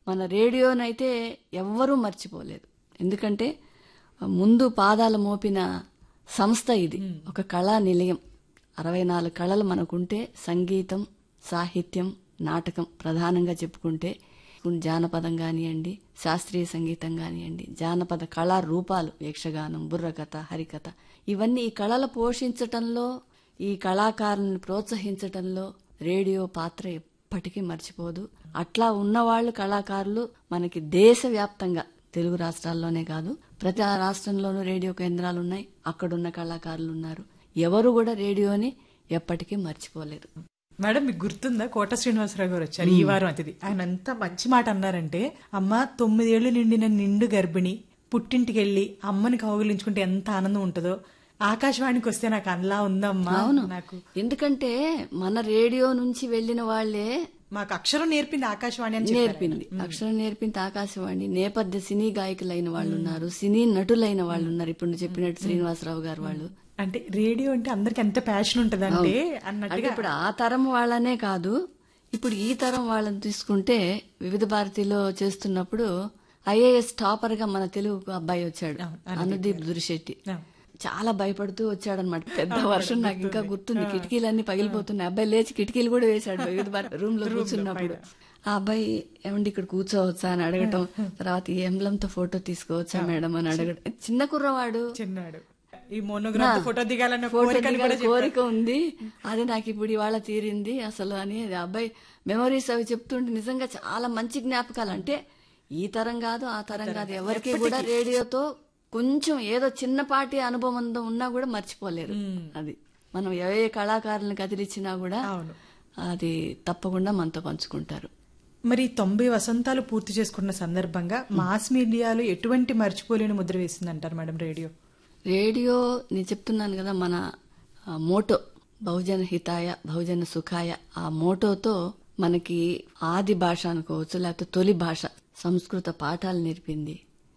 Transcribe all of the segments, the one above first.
మన రేడియోనైతే ఎవ్వరూ మర్చిపోలేదు ఎందుకంటే ముందు పాదాల మోపిన సంస్థ ఇది ఒక కళా నిలయం అరవై నాలుగు కళలు మనకుంటే సంగీతం సాహిత్యం నాటకం ప్రధానంగా చెప్పుకుంటే జానపదం కానివ్వండి శాస్త్రీయ సంగీతం కానివ్వండి జానపద కళా రూపాలు యక్షగానం బుర్రకథ హరికథ ఇవన్నీ ఈ కళలు పోషించటంలో ఈ కళాకారులను ప్రోత్సహించటంలో రేడియో పాత్ర ఎప్పటికీ మర్చిపోదు అట్లా ఉన్నవాళ్లు కళాకారులు మనకి దేశవ్యాప్తంగా తెలుగు రాష్ట్రాల్లోనే కాదు ప్రతి రాష్ట్రంలోనూ రేడియో కేంద్రాలు ఉన్నాయి అక్కడున్న కళాకారులు ఉన్నారు ఎవరు కూడా రేడియోని ఎప్పటికీ మర్చిపోలేరు మేడం మీకు గుర్తుందా కోట శ్రీనివాసరావు గారు వచ్చారు ఈ వారం అతిథి ఆయన అంత మంచి మాట అన్నారంటే అమ్మ తొమ్మిదేళ్లు నిండిన నిండు గర్భిణి పుట్టింటికి వెళ్ళి అమ్మని కౌగిలించుకుంటే ఎంత ఆనందం ఉంటుందో ఆకాశవాణికి వస్తే నాకు అందులా ఉందమ్మా అవును నాకు ఎందుకంటే మన రేడియో నుంచి వెళ్లిన వాళ్లే మాకు అక్షరం నేర్పింది ఆకాశవాణి అని చెప్పారు నేర్పింది అక్షరం నేర్పింది ఆకాశవాణి నేపథ్య సినీ గాయకులైన వాళ్ళు ఉన్నారు సినీ నటులైన వాళ్ళు ఉన్నారు ఇప్పుడు నువ్వు చెప్పినట్టు శ్రీనివాసరావు గారు వాళ్ళు అంటే రేడియో అంటే అందరికి ఎంత ప్యాషన్ ఉంటదంటే అంటే అన్నట్టుగా ఇప్పుడు ఆ తరం వాళ్ళనే కాదు ఇప్పుడు ఈ తరం వాళ్ళని తీసుకుంటే వివిధ భారతిలో చేస్తున్నప్పుడు ఐఏఎస్ టాపర్ గా మన తెలుగు అబ్బాయి వచ్చాడు అనుదీప్ దురిశెట్టి అవును. చాలా భయపడుతూ వచ్చాడనమాట పెద్ద వర్షం నాకు ఇంకా గుర్తుంది కిటికీలన్నీ పగిలిపోతున్నాయి అబ్బాయి లేచి కిటికీలు కూడా వేశాడు వివిధ భారతి రూమ్ లో కూర్చున్నప్పుడు ఆ అబ్బాయి ఏమండి ఇక్కడ కూర్చోవచ్చా అని అడగటం తర్వాత ఈ ఎంబ్లంతో ఫోటో తీసుకోవచ్చా మేడం అని అడగటం చిన్న కుర్రవాడు చిన్నాడు ఈ మోనోగ్రాఫ్ ఫోటో దిగాలన్న ఫోటో కోరికని దిగాలి కూడా కోరిక ఉంది అది నాకు ఇప్పుడు ఇవాళ తీరింది అసలు అని అది అబ్బాయి మెమరీస్ అవి చెప్తుంటే నిజంగా చాలా మంచి జ్ఞాపకాలు అంటే ఈ తరం కాదు ఆ తరం కాదు ఎవరికి కూడా రేడియోతో కొంచెం ఏదో చిన్నపాటి అనుభవం ఉందో ఉన్నా కూడా మర్చిపోలేరు అది మనం ఏ కళాకారులను కదిలిచ్చినా కూడా అవును. అది తప్పకుండా మనతో పంచుకుంటారు మరి తొంభై వసంతాలు పూర్తి చేసుకున్న సందర్భంగా మాస్ మీడియాలో ఎటువంటి మర్చిపోలేని ముద్ర వేసింది అంటారు మేడం రేడియో రేడియో నేను చెప్తున్నాను కదా మన ఆ, మోటో బహుజన హితాయ బహుజన సుఖాయ ఆ మోటోతో మనకి ఆది భాష అనుకోవచ్చు లేకపోతే తొలి భాష సంస్కృత పాఠాలు నేర్పింది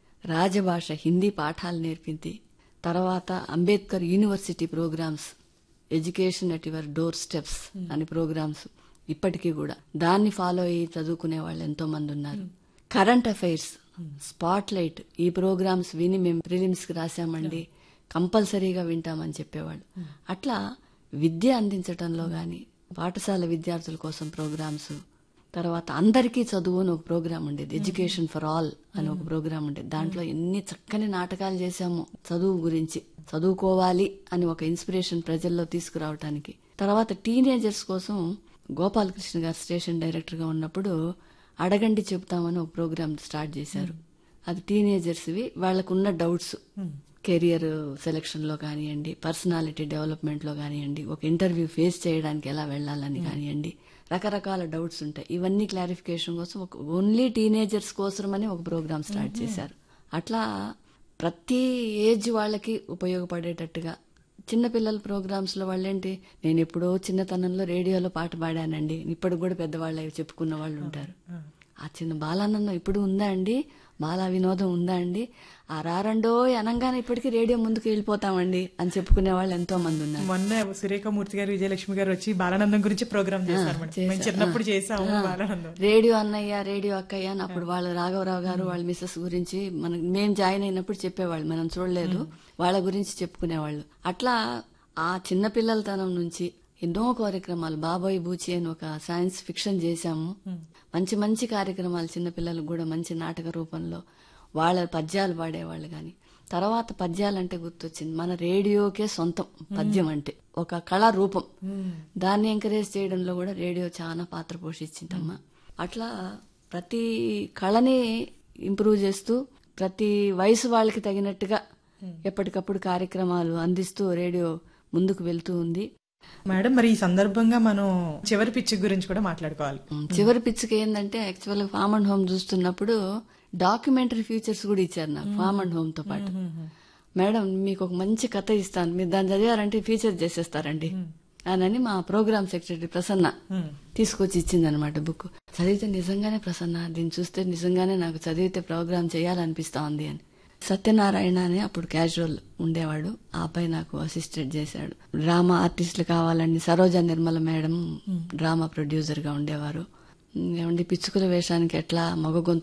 రాజభాష హిందీ పాఠాలు నేర్పింది తర్వాత Ambedkar university programmes education at your door steps అని ప్రోగ్రామ్స్ ఇప్పటికీ కూడా దాన్ని ఫాలో అయ్యి చదువుకునే వాళ్ళు ఎంతో మంది ఉన్నారు కరెంట్ అఫైర్స్ స్పాట్ లైట్ ఈ ప్రోగ్రామ్స్ విని మేము ప్రిలిమ్స్ కి రాసామండి కంపల్సరీగా వింటామని చెప్పేవాళ్ళు అట్లా విద్య అందించటంలో గాని పాఠశాల విద్యార్థుల కోసం ప్రోగ్రామ్స్ తర్వాత అందరికీ చదువు అని ఒక ప్రోగ్రామ్ ఉండేది ఎడ్యుకేషన్ ఫర్ ఆల్ అని ఒక ప్రోగ్రామ్ ఉండేది దాంట్లో ఎన్ని చక్కని నాటకాలు చేశాము చదువు గురించి చదువుకోవాలి అని ఒక ఇన్స్పిరేషన్ ప్రజల్లో తీసుకురావటానికి తర్వాత టీనేజర్స్ కోసం గోపాలకృష్ణ గారు స్టేషన్ డైరెక్టర్ గా ఉన్నప్పుడు అడగండి చెప్తామని ఒక ప్రోగ్రామ్ స్టార్ట్ చేశారు అది టీనేజర్స్వి వాళ్ళకున్న డౌట్స్ కెరియర్ సెలక్షన్ లో కానివ్వండి పర్సనాలిటీ డెవలప్మెంట్ లో కానివ్వండి ఒక ఇంటర్వ్యూ ఫేస్ చేయడానికి ఎలా వెళ్ళాలని కానివ్వండి రకరకాల డౌట్స్ ఉంటాయి ఇవన్నీ క్లారిఫికేషన్ కోసం ఒక ఓన్లీ టీనేజర్స్ కోసమని ఒక ప్రోగ్రామ్ స్టార్ట్ చేశారు అట్లా ప్రతి ఏజ్ వాళ్ళకి ఉపయోగపడేటట్టుగా చిన్నపిల్లల ప్రోగ్రామ్స్ లో వాళ్ళేంటి నేను ఎప్పుడో చిన్నతనంలో రేడియోలో పాట పాడానండి ఇప్పటికి కూడా పెద్దవాళ్ళు అవి చెప్పుకున్న వాళ్ళు ఉంటారు ఆ చిన్న బాలానందం ఇప్పుడు ఉందా అండి బాలా వినోదం ఉందా అండి ఆ రారండో అనంగానే ఇప్పటికీ రేడియో ముందుకు వెళ్ళిపోతామండి అని చెప్పుకునే వాళ్ళు ఎంతో మంది ఉన్నారు మొన్న సురేఖమూర్తి గారు విజయలక్ష్మి గారు వచ్చి బాలానందం గురించి ప్రోగ్రామ్ చేశారు మేడం మేము చేశా. చిన్నప్పుడు ఆ. చేసాము ఆ. బాలానందం రేడియో అన్నయ్య రేడియో అక్కయ్య అని అప్పుడు వాళ్ళ రాఘవరావు గారు వాళ్ళ మిస్సెస్ గురించి మనం మేము జాయిన్ అయినప్పుడు చెప్పేవాళ్ళు మనం చూడలేదు వాళ్ళ గురించి చెప్పుకునేవాళ్ళు అట్లా ఆ చిన్న పిల్లలతనం నుంచి ఎన్నో కార్యక్రమాలు బాబాయ్ బూచి అని ఒక సైన్స్ ఫిక్షన్ చేశాము మంచి మంచి కార్యక్రమాలు చిన్నపిల్లలకు కూడా మంచి నాటక రూపంలో వాళ్ళ పద్యాలు పాడేవాళ్ళు గాని తర్వాత పద్యాలంటే గుర్తొచ్చింది మన రేడియోకే సొంతం పద్యం అంటే ఒక కళా రూపం దాన్ని ఎంకరేజ్ చేయడంలో కూడా రేడియో చాలా పాత్ర పోషించిందమ్మా అట్లా ప్రతి కళని ఇంప్రూవ్ చేస్తూ ప్రతి వయసు వాళ్ళకి తగినట్టుగా ఎప్పటికప్పుడు కార్యక్రమాలు అందిస్తూ రేడియో ముందుకు వెళ్తూ ఉంది మేడం మరి ఈ సందర్భంగా మనం చివరి పిచ్చి గురించి కూడా మాట్లాడుకోవాలి చివరి పిచ్చుకి ఏంటంటే యాక్చువల్ ఫామ్ అండ్ హోమ్ చూస్తున్నప్పుడు డాక్యుమెంటరీ ఫీచర్స్ కూడా ఇచ్చారు నాకు ఫామ్ అండ్ హోమ్ తో పాటు మేడం మీకు ఒక మంచి కథ ఇస్తాను మీరు దాన్ని చదివారంటే ఫీచర్ చేసేస్తారండి అని మా ప్రోగ్రామ్ సెక్రటరీ ప్రసన్న తీసుకొచ్చి ఇచ్చిందనమాట బుక్ చదివితే నిజంగానే ప్రసన్న దీన్ని చూస్తే నిజంగానే నాకు చదివితే ప్రోగ్రామ్ చేయాలనిపిస్తా ఉంది అని సత్యనారాయణ అని అప్పుడు క్యాజువల్ ఉండేవాడు ఆ అబ్బాయి నాకు అసిస్టెంట్ చేశాడు డ్రామా ఆర్టిస్టులు కావాలని Saroja Nirmala madam drama producer గా ఉండేవారు ఏమండి పిచ్చుకల వేషానికి ఎట్లా మగ గొంతు